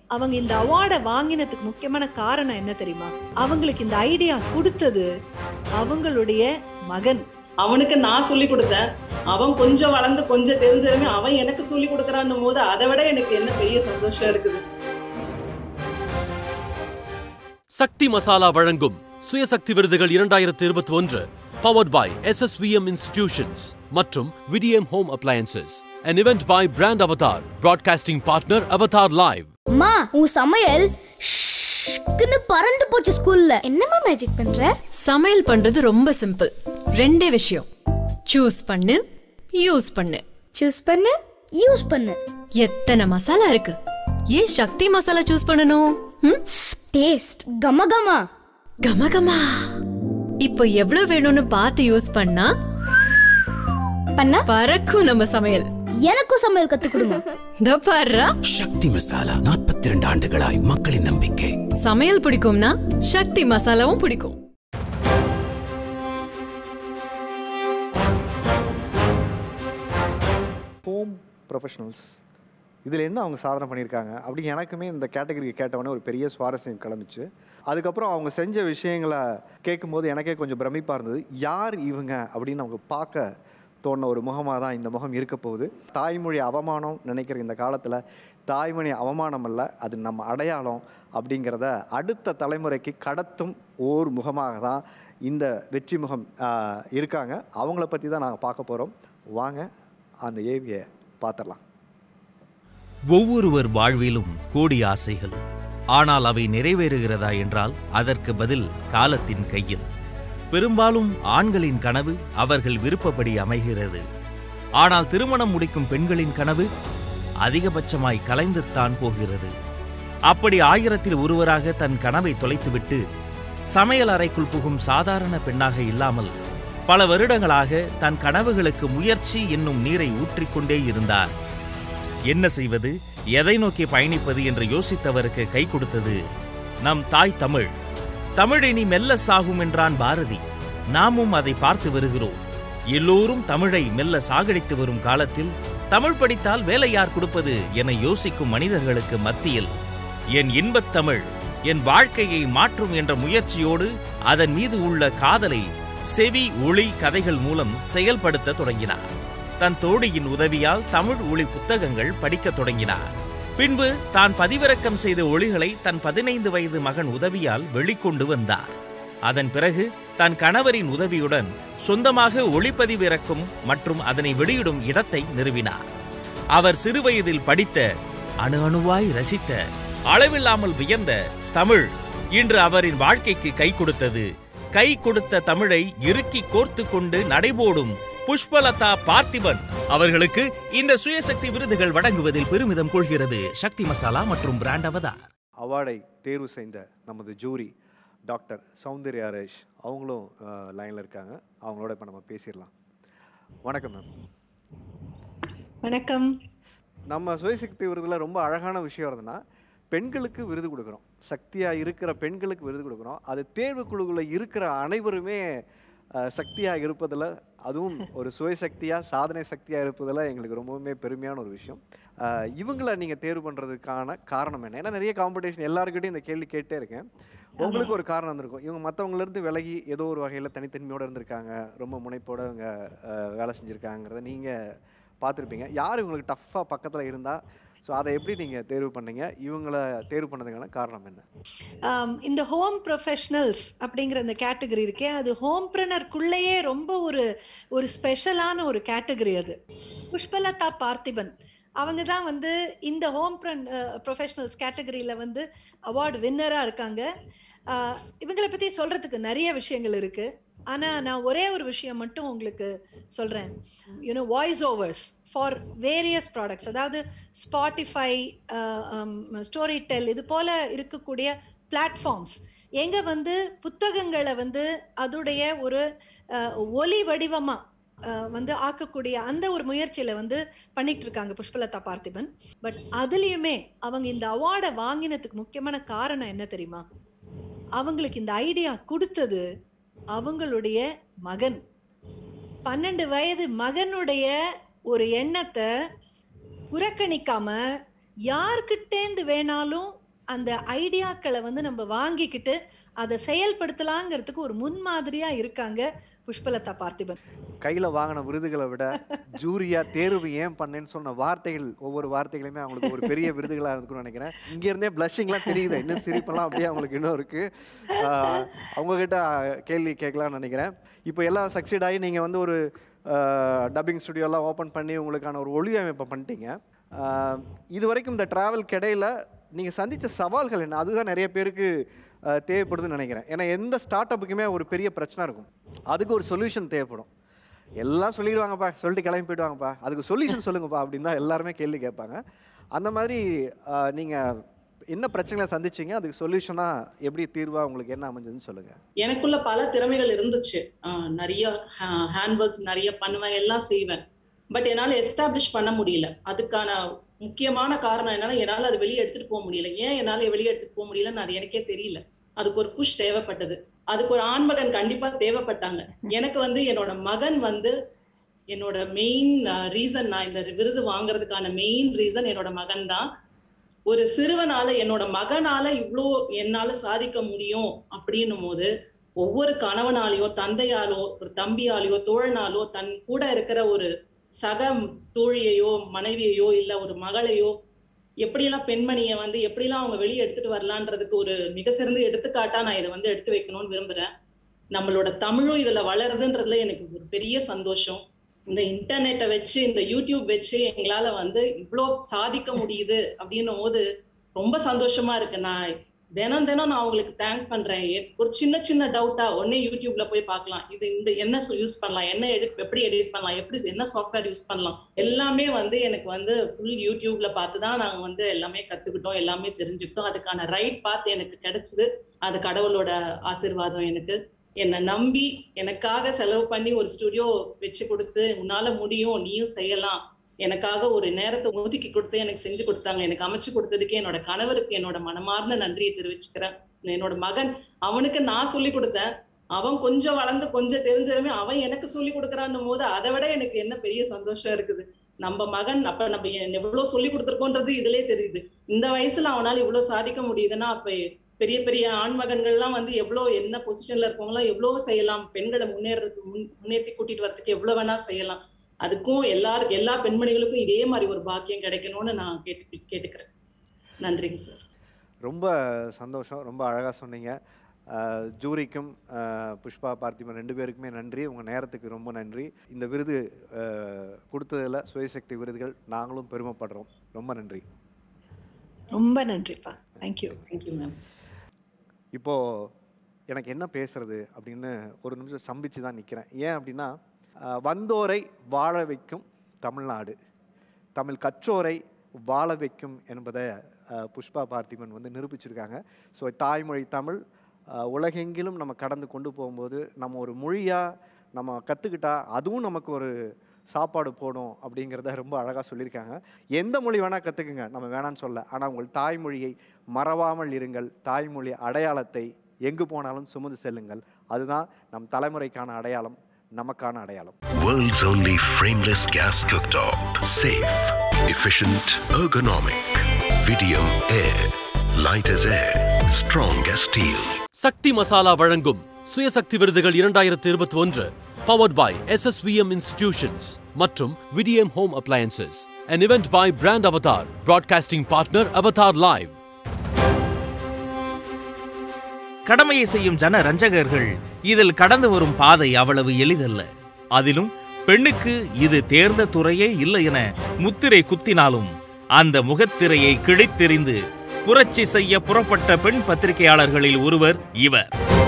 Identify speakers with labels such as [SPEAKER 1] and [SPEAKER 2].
[SPEAKER 1] அவங்க இந்த அவார்டை வாங்கினதுக்கு முக்கியமான காரணம் என்ன தெரியுமா அவங்களுக்கு இந்த ஐடியா கொடுத்தது அவங்களுடைய மகன்
[SPEAKER 2] அவனுக்கு நான் சொல்லி கொடுத்தேன் அவன் கொஞ்சம் வளர்ந்து கொஞ்சம் தெரிஞ்சவங்க அவன் எனக்கு சொல்லி கொடுக்கறான்னும் போது அதை விட எனக்கு என்ன பெரிய சந்தோஷம் இருக்குது
[SPEAKER 3] சக்தி மசாலா வழங்கும் சுயசக்தி விருதுகள் இரண்டாயிரத்து இருபத்தி ஒன்று பவர்ட் பை எஸ்எஸ்விஎம் இன்ஸ்டிடியூஷன்ஸ் மற்றும் VDM home appliances an event by Brand Avatar, broadcasting partner Avatar Live.
[SPEAKER 4] அம்மா உன் சமையல் ஷ்ஷ்க்குன்னு பறந்து போச்சு ஸ்கூல்ல என்னம்மா மேஜிக் பண்ற
[SPEAKER 5] சமையல் பண்றது ரொம்ப சிம்பிள் ரெண்டே விஷயம் சூஸ் பண்ணு யூஸ் பண்ணு
[SPEAKER 4] சூஸ் பண்ணு யூஸ் பண்ணு
[SPEAKER 5] எத்தனை மசாலா இருக்கு ஏன் சக்தி மசாலா சூஸ் பண்ணணும் ம்?
[SPEAKER 4] டேஸ்ட் கம கமா
[SPEAKER 5] கமகமா இப்போ எவ்வளவு வேணும்னு பார்த்து யூஸ் பண்ணா
[SPEAKER 4] பண்ணா
[SPEAKER 5] பறக்கும் நம்ம சமையல்
[SPEAKER 4] எனக்கும் சமையல் கத்து கொடுங்க
[SPEAKER 5] இதோ பாருடா
[SPEAKER 6] சக்தி மசாலா நாற்பத்தி இரண்டு ஆண்டுகளாய் மக்களின் நம்பிக்கை
[SPEAKER 5] சமையல் பிடிக்கும்னா சக்தி மசாலாவும் பிடிக்கும்
[SPEAKER 7] ஹோம் ப்ரொஃபஷனல்ஸ் இதில் என்ன அவங்க சாதனை பண்ணியிருக்காங்க அப்படி எனக்குமே இந்த கேட்டகரிக்கு கேட்டவொடனே ஒரு பெரிய சுவாரஸ்யம் கிளம்பிச்சு அதுக்கப்புறம் அவங்க செஞ்ச விஷயங்களை கேட்கும்போது எனக்கே கொஞ்சம் பிரமிப்பாக இருந்தது யார் இவங்க அப்படின்னு நமக்கு பார்க்க தோணுன ஒரு முகமாக தான் இந்த முகம் இருக்க போகுது தாய்மொழி அவமானம் நினைக்கிற இந்த காலத்தில் தாய்மொழி அவமானம் அல்ல அது நம்ம அடையாளம் அப்படிங்கிறத அடுத்த தலைமுறைக்கு கடத்தும் ஓர் முகமாக தான் இந்த வெற்றி முகம் ஆஹ், இருக்காங்க அவங்கள பற்றி தான் நாங்கள் பார்க்க போகிறோம் வாங்க அந்த ஏவியை பார்த்துடலாம்
[SPEAKER 8] ஒவ்வொருவர் வாழ்விலும் கோடி ஆசைகள் ஆனால் அவை நிறைவேறுகிறதா என்றால் அதற்கு பதில் காலத்தின் கையில் பெரும்பாலும் ஆண்களின் கனவு அவர்கள் விருப்பப்படி அமைகிறது ஆனால் திருமணம் முடிக்கும் பெண்களின் கனவு அதிகபட்சமாய் கலைந்துத்தான் போகிறது அப்படி ஆயிரத்தில் ஒருவராக தன் கனவை தொலைத்துவிட்டு சமையல் அறைக்குள் புகும் சாதாரண பெண்ணாக இல்லாமல் பல வருடங்களாக தன் கனவுகளுக்கு முயற்சி என்னும் நீரை ஊற்றிக்கொண்டே இருந்தார் என்ன செய்வது எதை நோக்கி பயணிப்பது என்று யோசித்தவருக்கு கை கொடுத்தது நம் தாய் தமிழ் தமிழ் இனி மெல்ல சாகும் என்றான் பாரதி நாமும் அதை பார்த்து வருகிறோம் எல்லோரும் தமிழை மெல்ல சாகடித்து வரும் காலத்தில் தமிழ் படித்தால் வேலை யார் கொடுப்பது என யோசிக்கும் மனிதர்களுக்கு மத்தியில் என் இன்பத் தமிழ் என் வாழ்க்கையை மாற்றும் என்ற முயற்சியோடு அதன் மீது உள்ள காதலை செவி ஒளி கதைகள் மூலம் செயல்படுத்த தொடங்கினார் தன் தோழியின் உதவியால் தமிழ் ஒளி புத்தகங்கள் படிக்கத் தொடங்கினார் பின்பு தான் பதிவிறக்கம் செய்த ஒளிகளை தன் பதினைந்து வயது மகன் உதவியால் வெளிக்கொண்டு வந்தார் அதன் பிறகு தன் கணவரின் உதவியுடன் சொந்தமாக ஒளிப்பதிவிறக்கும் மற்றும் அதனை வெளியிடும் இடத்தை நிறுவினார் அவர் சிறுவயதில் படித்த அணு அணுவாய் ரசித்த அளவில்லாமல் வியந்த தமிழ் இன்று அவரின் வாழ்க்கைக்கு கை கொடுத்தது கை கொடுத்த தமிழை இறுக்கி கோர்த்து கொண்டு நடைபோடும் புஷ்பலதா பார்த்திபன் அவர்களுக்கு இந்த சுயசக்தி விருதுகள் வழங்குவதில் பெருமிதம் கொள்கிறது சக்தி மசாலா மற்றும் பிராண்ட் அவதார்
[SPEAKER 7] அவார்டை தேர்வு செய்த நமது ஜூரி டாக்டர் சௌந்தர்யா ரேஷ் அவங்களும் லைனில் இருக்காங்க அவங்களோட இப்போ நம்ம பேசிடலாம் வணக்கம் மேம்
[SPEAKER 1] வணக்கம்
[SPEAKER 7] நம்ம சுயசக்தி விருதில் ரொம்ப அழகான விஷயம் இருந்ததுன்னா பெண்களுக்கு விருது கொடுக்குறோம் சக்தியாக இருக்கிற பெண்களுக்கு விருது கொடுக்குறோம் அது தேர்வு குழுவில் இருக்கிற அனைவருமே சக்தியாக இருப்பதில் அதுவும் ஒரு சுயசக்தியாக சாதனை சக்தியாக இருப்பதில் எங்களுக்கு ரொம்பவுமே பெருமையான ஒரு விஷயம் அஹ், இவங்கள நீங்கள் தேர்வு பண்ணுறதுக்கான காரணம் என்ன ஏன்னா நிறைய காம்படிஷன் எல்லாருக்கிட்டையும் இந்த கேள்வி கேட்டே இருக்கேன் உங்களுக்கு ஒரு காரணம் இருந்திருக்கும் இவங்க மற்றவங்களிருந்து விலகி ஏதோ ஒரு வகையில் தனித்தன்மையோடு இருந்திருக்காங்க ரொம்ப முனைப்போட இவங்க அஹ், வேலை செஞ்சுருக்காங்கிறத நீங்கள் பார்த்துருப்பீங்க யார் இவங்களுக்கு டஃப்பாக பக்கத்தில் இருந்தால் ஸோ அதை எப்படி நீங்கள் தேர்வு பண்ணீங்க இவங்கள தேர்வு பண்ணதுக்கான காரணம் என்ன
[SPEAKER 1] ஆம், இந்த ஹோம் ப்ரொஃபஷனல்ஸ் அப்படிங்கிற இந்த கேட்டகரி இருக்கே அது ஹோம்பிரனருக்குள்ளேயே ரொம்ப ஒரு ஒரு ஸ்பெஷலான ஒரு கேட்டகரி அது புஷ்பலதா பார்த்திபன் அவங்க தான் வந்து இந்த ஹோம் ப்ரொஃபஷனல்ஸ் கேட்டகரியில வந்து அவார்டு வின்னரா இருக்காங்க ஆஹ் இவங்களை பத்தி சொல்றதுக்கு நிறைய விஷயங்கள் இருக்கு ஆனா நான் ஒரே ஒரு விஷயம் மட்டும் உங்களுக்கு சொல்றேன் you know voice overs for various products அதாவது ஸ்பாட்டிஃபை ஸ்டோரி டெல் இது போல இருக்கக்கூடிய பிளாட்ஃபார்ம்ஸ் எங்க வந்து புத்தகங்களை வந்து அதுடைய ஒரு அஹ், ஒலி வடிவமா அஹ், வந்து ஆக்கக்கூடிய அந்த ஒரு முயற்சியில வந்து பண்ணிட்டு இருக்காங்க புஷ்பலதா பார்த்திபன் பட் அதுலயுமே அவங்க இந்த அவார்டை வாங்கினதுக்கு முக்கியமான காரணம் என்ன தெரியுமா அவங்களுக்கு இந்த ஐடியா கொடுத்தது அவங்களுடைய மகன் பன்னெண்டு வயது மகனுடைய ஒரு எண்ணத்தை புறக்கணிக்காம யார்கிட்டேந்து வேணாலும் அந்த ஐடியாக்களை வந்து நம்ம வாங்கிக்கிட்டு அதை செயல்படுத்தலாங்கிறதுக்கு ஒரு முன்மாதிரியா இருக்காங்க புஷ்பலதா பார்த்திபன்
[SPEAKER 7] கையில் வாங்கின விருதுகளை விட ஜூரியா தேர்வு ஏன் பண்ணேன்னு சொன்ன வார்த்தைகள் ஒவ்வொரு வார்த்தைகளுமே அவங்களுக்கு ஒரு பெரிய விருதுகளாக இருக்கும்னு நினைக்கிறேன் இங்கேருந்தே பிளஷிங்லாம் தெரியுது இன்னும் சிரிப்பெல்லாம் அப்படியே அவங்களுக்கு இன்னும் இருக்குது அவங்கக்கிட்ட கேள்வி கேட்கலாம்னு நினைக்கிறேன் இப்போ எல்லாம் சக்சீட் ஆகி நீங்கள் வந்து ஒரு டப்பிங் ஸ்டுடியோலாம் ஓப்பன் பண்ணி உங்களுக்கான ஒரு ஒளி அமைப்பை பண்ணிட்டீங்க ஆஹ், இது வரைக்கும் இந்த ட்ராவல் கிடையில நீங்கள் சந்தித்த சவால்கள் என்ன அதுதான் நிறைய பேருக்கு ஆஹ், தேவைப்படுதுன்னு நினைக்கிறேன் ஏன்னா எந்த ஸ்டார்ட் அப்புக்குமே ஒரு பெரிய பிரச்சனை இருக்கும் அதுக்கு ஒரு சொல்யூஷன் தேவைப்படும் எல்லாம் சொல்லிடுவாங்கப்பா சொல்லிட்டு கிளம்பி போயிடுவாங்கப்பா அதுக்கு சொல்யூஷன் சொல்லுங்கப்பா அப்படின்னு தான் எல்லாருமே கேள்வி கேட்பாங்க அந்த மாதிரி நீங்கள் என்ன பிரச்சனைகளை சந்திச்சீங்க அதுக்கு சொல்யூஷனாக எப்படி தீர்வாக உங்களுக்கு என்ன அமைஞ்சதுன்னு சொல்லுங்கள்
[SPEAKER 2] எனக்குள்ள பல திறமைகள் இருந்துச்சு ஆஹ் நிறைய ஹேண்ட் ஒர்க்ஸ் நிறைய பண்ணுவேன் எல்லாம் செய்வேன் பட் என்னால எஸ்டாப்ளிஷ் பண்ண முடியல அதுக்கான முக்கியமான காரணம் என்னன்னா என்னால அது வெளியே எடுத்துட்டு போக முடியல ஏன் என்னால வெளியே எடுத்துட்டு போக முடியலன்னு அது எனக்கே தெரியல அதுக்கு ஒரு புஷ் தேவைப்பட்டது அதுக்கு ஒரு ஆண்மகன் கண்டிப்பா தேவைப்பட்டாங்க எனக்கு வந்து என்னோட மகன் வந்து என்னோட மெயின் ரீசன் நான் இந்த விருது வாங்குறதுக்கான மெயின் ரீசன் என்னோட மகன் தான் ஒரு சிறுவனால என்னோட மகனால இவ்வளோ என்னால சாதிக்க முடியும் அப்படின்னும் போது ஒவ்வொரு கணவனாலேயோ தந்தையாலோ ஒரு தம்பியாலேயோ தோழனாலோ தன் கூட இருக்கிற ஒரு சக தோழியையோ மனைவியையோ இல்ல ஒரு மகளையோ எப்படியெல்லாம் பெண்மணியை வந்து எப்படிலாம் அவங்க வெளியே எடுத்துட்டு வரலான்றதுக்கு ஒரு மிக சிறந்த எடுத்துக்காட்டா நான் இதை வந்து எடுத்து வைக்கணும்னு விரும்புறேன் நம்மளோட தமிழும் இதுல வளருதுன்றதுல எனக்கு ஒரு பெரிய சந்தோஷம் இந்த இன்டர்நெட்டை வச்சு இந்த யூடியூப் வச்சு எங்களால வந்து இவ்வளோ சாதிக்க முடியுது அப்படின்னும் போது ரொம்ப சந்தோஷமா இருக்கு நான் தினம் தினம் நான் அவங்களுக்கு தேங்க் பண்றேன் எ- ஒரு சின்ன சின்ன டவுட்டா உடனே யூடியூப்ல போய் பார்க்கலாம் இது இந்த என்ன யூஸ் பண்ணலாம் என்ன எடிட் எப்படி எடிட் பண்ணலாம் எப்படி என்ன சாஃப்ட்வேர் யூஸ் பண்ணலாம் எல்லாமே வந்து எனக்கு வந்து ஃபுல் யூடியூப்ல பார்த்து தான் நாங்க வந்து எல்லாமே கத்துக்கிட்டோம் எல்லாமே தெரிஞ்சுக்கிட்டோம் அதுக்கான ரைட் பாத் எனக்கு கிடைச்சது அது கடவுளோட ஆசீர்வாதம் எனக்கு என்னை நம்பி எனக்காக செலவு பண்ணி ஒரு ஸ்டுடியோ வச்சு கொடுத்து உன்னால முடியும் நீயும் செய்யலாம் எனக்காக ஒரு நேரத்தை ஒதுக்கி கொடுத்து எனக்கு செஞ்சு கொடுத்தாங்க எனக்கு அமைச்சு கொடுத்ததுக்கு என்னோட கணவருக்கு என்னோட மனமார்ந்த நன்றியை தெரிவிச்சுக்கிறேன் என்னோட மகன் அவனுக்கு நான் சொல்லி கொடுத்தேன் அவன் கொஞ்சம் வளர்ந்து கொஞ்சம் தெரிஞ்சதுமே அவன் எனக்கு சொல்லி கொடுக்குறான்னும் போது அதை விட எனக்கு என்ன பெரிய சந்தோஷம் இருக்குது நம்ம மகன் அப்ப நம்ம எ- எவ்வளவு சொல்லி கொடுத்துருக்கோன்றது இதுலயே தெரியுது இந்த வயசுல அவனால இவ்வளவு சாதிக்க முடியுதுன்னா அப்ப பெரிய பெரிய ஆண் மகன்கள்லாம் வந்து எவ்வளவு என்ன பொசிஷன்ல இருக்கவங்களாம் எவ்வளவு செய்யலாம் பெண்களை முன்னேறதுக்கு முன் முன்னேற்றி கூட்டிட்டு வரதுக்கு எவ்வளவு வேணா செய்யலாம் அதுக்கும் எல்லாரும் எல்லா பெண்மணிகளுக்கும் இதே மாதிரி ஒரு பாக்கியம் கிடைக்கணும்னு நான் கேட்டு கேட்டுக்கிறேன் நன்றிங்க சார்
[SPEAKER 7] ரொம்ப சந்தோஷம் ரொம்ப அழகாக சொன்னீங்க அஹ், ஜூரிக்கும் அஹ், புஷ்பா பார்த்திபன் ரெண்டு பேருக்குமே நன்றி உங்கள் நேரத்துக்கு ரொம்ப நன்றி இந்த விருது அஹ், கொடுத்ததுல சுயசக்தி விருதுகள் நாங்களும் பெருமைப்படுறோம் ரொம்ப நன்றி
[SPEAKER 1] ரொம்ப நன்றிப்பா தேங்க்யூ
[SPEAKER 2] தேங்க்யூ மேம்
[SPEAKER 7] இப்போது எனக்கு என்ன பேசுறது அப்படின்னு ஒரு நிமிஷம் சம்பிச்சு தான் நிற்கிறேன் ஏன் அப்படின்னா அஹ், வந்தோரை வாழ வைக்கும் தமிழ்நாடு தமிழ் கற்றோரை வாழ வைக்கும் என்பதை அஹ், புஷ்பா பார்த்திபன் வந்து நிரூபிச்சிருக்காங்க ஸோ தாய்மொழி தமிழ் அஹ், உலகெங்கிலும் நம்ம கடந்து கொண்டு போகும்போது நம்ம ஒரு மொழியாக நம்ம கற்றுக்கிட்டா அதுவும் நமக்கு ஒரு சாப்பாடு போடும் அப்படிங்கிறத ரொம்ப அழகாக சொல்லியிருக்காங்க எந்த மொழி வேணால் கற்றுக்குங்க நம்ம வேணான்னு சொல்ல ஆனால் உங்கள் தாய்மொழியை மறவாமல் இருங்கள் தாய்மொழி அடையாளத்தை எங்கு போனாலும் சுமந்து செல்லுங்கள் அதுதான் நம் தலைமுறைக்கான அடையாளம் நமக்கான அடையாளம்
[SPEAKER 6] World's only frameless gas cooktop. Safe, efficient, ergonomic. Vidium Air. Light as air. Strong as steel.
[SPEAKER 3] சக்தி மசாலா வழங்கும் சுயசக்தி விருதுகள் இரண்டாயிரத்து இருபத்தி ஒன்று பவர்ட் பை எஸ்எஸ்விஎம் இன்ஸ்டிடியூஷன்ஸ் மற்றும் VDM home appliances an event by Brand Avatar, broadcasting partner Avatar Live.
[SPEAKER 8] கடமையை செய்யும் ஜன ரஞ்சகர்கள் இதில் கடந்து வரும் பாதை அவ்வளவு எளிதல்ல அதிலும் பெண்ணுக்கு இது தேர்ந்த துறையே இல்லை என முத்திரை குத்தினாலும் அந்த முகத்திரையை கிழித்தெறிந்து புரட்சி செய்ய புறப்பட்ட பெண் பத்திரிகையாளர்களில் ஒருவர் இவர்